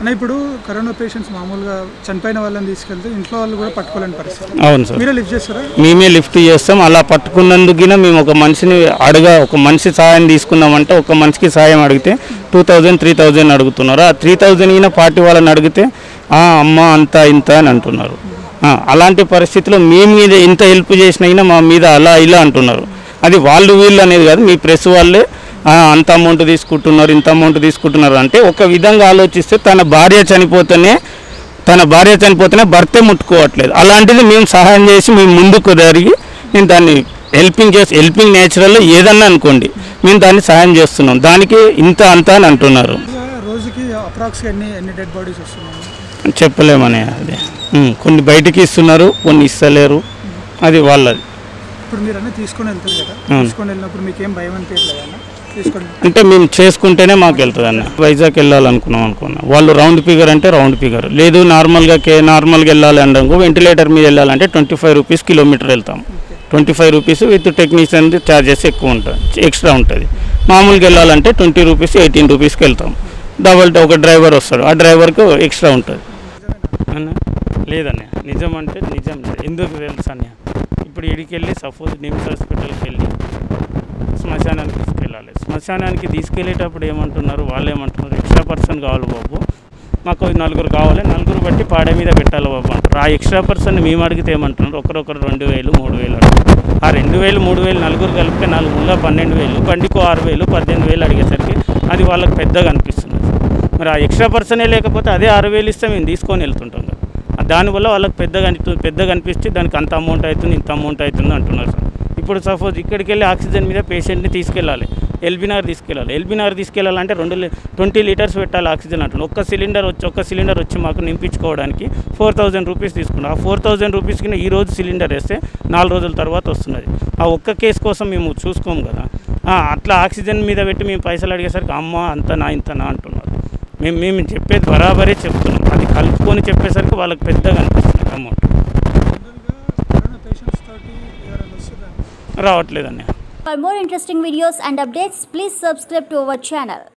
అన్న ఇప్పుడు corona patients మామూలుగా చనిపోయిన వాళ్ళని తీసుకెళ్తే ఇంట్లో వాళ్ళు కూడా పట్టుకోలేని పరిస్థితి అవును సార్ మీరే లిఫ్ట్ చేస్తారా మేమే లిఫ్ట్ చేస్తాం అలా పట్టుకున్నందుకు మేము ఒక మనిషిని అడగ ఒక మనిషి సాయం తీసుకున్నామంటే ఒక మనిషికి సాయం అడిగితే టూ థౌజండ్ త్రీ థౌజండ్ అడుగుతున్నారు ఆ త్రీ థౌజండ్ అయినా పార్టీ వాళ్ళని అడిగితే "ఆ, అమ్మ అంత ఇంత అని అంటున్నారు ఆ, అలాంటి పరిస్థితిలో మీ మీద ఇంత హెల్ప్ చేసినా మా మీద అలా ఇలా అంటున్నారు అది వాళ్ళు వీళ్ళు అనేది కాదు మీ ప్రెస్ వాళ్ళే "ఆ, అంత అమౌంట్ తీసుకుంటున్నారు ఇంత అమౌంట్ తీసుకుంటున్నారు అంటే ఒక విధంగా ఆలోచిస్తే తన భార్య చనిపోతేనే తన భార్య చనిపోతేనే భర్తే ముట్టుకోవట్లేదు అలాంటిది మేము సహాయం చేసి మేము ముందుకు జరిగి నేను దాన్ని హెల్పింగ్ చేసి హెల్పింగ్ నేచురల్ ఏదన్నా అనుకోండి మేము దాన్ని సహాయం చేస్తున్నాం దానికి ఇంత అంత అని అంటున్నారు ఇంకా రోజుకి అప్రాక్స్గా ఎన్ని ఎన్ని డెడ్ బాడీస్ వస్తున్నాయి చెప్పలేమనే అది ఉమ్, కొన్ని బయటికి ఇస్తున్నారు కొన్ని ఇస్తలేరు అది వాళ్ళది ఇప్పుడు మీరు అన్నీ తీసుకొని వెళ్తారు కదా తీసుకొని వెళ్ళినప్పుడు మీకు ఏం భయం అనిపించలేదు అన్న తీసుకొని అంటే మేము చేసుకుంటేనే మాకు వెళ్తుంది అన్న వైజాగ్ వెళ్ళాలనుకున్నాం అనుకున్నా వాళ్ళు రౌండ్ ఫిగర్ అంటే రౌండ్ ఫిగర్ లేదు నార్మల్గా కే నార్మల్గా వెళ్ళాలి అనుకో వెంటిలేటర్ మీద వెళ్ళాలంటే ట్వంటీ ఫైవ్ రూపీస్ కిలోమీటర్ వెళ్తాం twenty five rupees with technician charges ఎక్కువ ఉంటుంది ఎక్స్ట్రా ఉంటుంది మామూలుగా వెళ్ళాలంటే ట్వంటీ రూపీస్ ఎయిటీన్ రూపీస్కి వెళ్తాం డబల్ ఒక డ్రైవర్ వస్తాడు ఆ డ్రైవర్కు ఎక్స్ట్రా ఉంటుంది అన్న లేదన్నయ్య నిజం అంటే నిజం లేదు ఎందుకు తెలుసు అన్నయ్య ఇప్పుడు ఇడికి వెళ్ళి సపోజ్ నిమ్స్ హాస్పిటల్కి వెళ్ళి శ్మశానానికి తీసుకెళ్ళాలి శ్మశానానికి తీసుకెళ్ళేటప్పుడు ఏమంటున్నారు వాళ్ళు ఏమంటున్నారు ఎక్స్ట్రా పర్సన్ కావాలి బాబు మాకు నలుగురు కావాలి నలుగురు బట్టి పాడే మీద పెట్టాలి బాబు అంటారు ఆ ఎక్స్ట్రా పర్సన్ మేము అడిగితే ఏమంటున్నారు ఒకరొకరు రెండు వేలు మూడు వేలు అడుగుతారు ఆ రెండు వేలు మూడు వేలు నలుగురు కలిపితే నాలుగు ముళ్ళ పన్నెండు వేలు బండికో ఆరు వేలు పద్దెనిమిది వేలు అడిగేసరికి అది వాళ్ళకి పెద్దగా అనిపిస్తుంది మరి ఆ ఎక్స్ట్రా పర్సనే లేకపోతే అదే ఆరు వేలు ఇస్తే మేము తీసుకొని వెళ్తుంటాం కదా ఆ దానివల్ల వాళ్ళకి పెద్దగా అనిపి పెద్దగా అనిపిస్తే దానికి అంత అమౌంట్ అవుతుంది ఇంత అమౌంట్ అవుతుంది అంటున్నారు సార్ ఇప్పుడు సపోజ్ ఇక్కడికి వెళ్ళి ఆక్సిజన్ మీద పేషెంట్ని తీసుకెళ్ళాలి ఎల్బీ నగర్ తీసుకెళ్ళాలి ఎల్బీ నగర్ తీసుకెళ్ళాలంటే రెండు ట్వంటీ లీటర్స్ పెట్టాలి ఆక్సిజన్ అంటున్నారు ఒక్క సిలిండర్ వచ్చి ఒక్క సిలిండర్ వచ్చి మాకు నింపించుకోవడానికి ఫోర్ థౌజండ్ రూపీస్ తీసుకున్నాం ఆ ఫోర్ థౌజండ్ రూపీస్కి ఈ రోజు సిలిండర్ వేస్తే నాలుగు రోజుల తర్వాత వస్తున్నది ఆ ఒక్క కేసు కోసం మేము చూసుకోము కదా ఆ, అట్లా ఆక్సిజన్ మీద పెట్టి మేము పైసలు అడిగేసరికి అమ్మ అంతనా ఇంతనా అంటున్నారు మేము మేము చెప్పేది బరాబరే చెప్తున్నాం అది కలుపుకొని చెప్పేసరికి వాళ్ళకి పెద్దగా అనిపిస్తుంది అమౌంట్ జనరల్గా కరోనా పేషెంట్స్ తోటి ఎవరైనా వస్తుందా రావట్లేదన్నయ్య For more interesting videos and updates, please subscribe to our channel.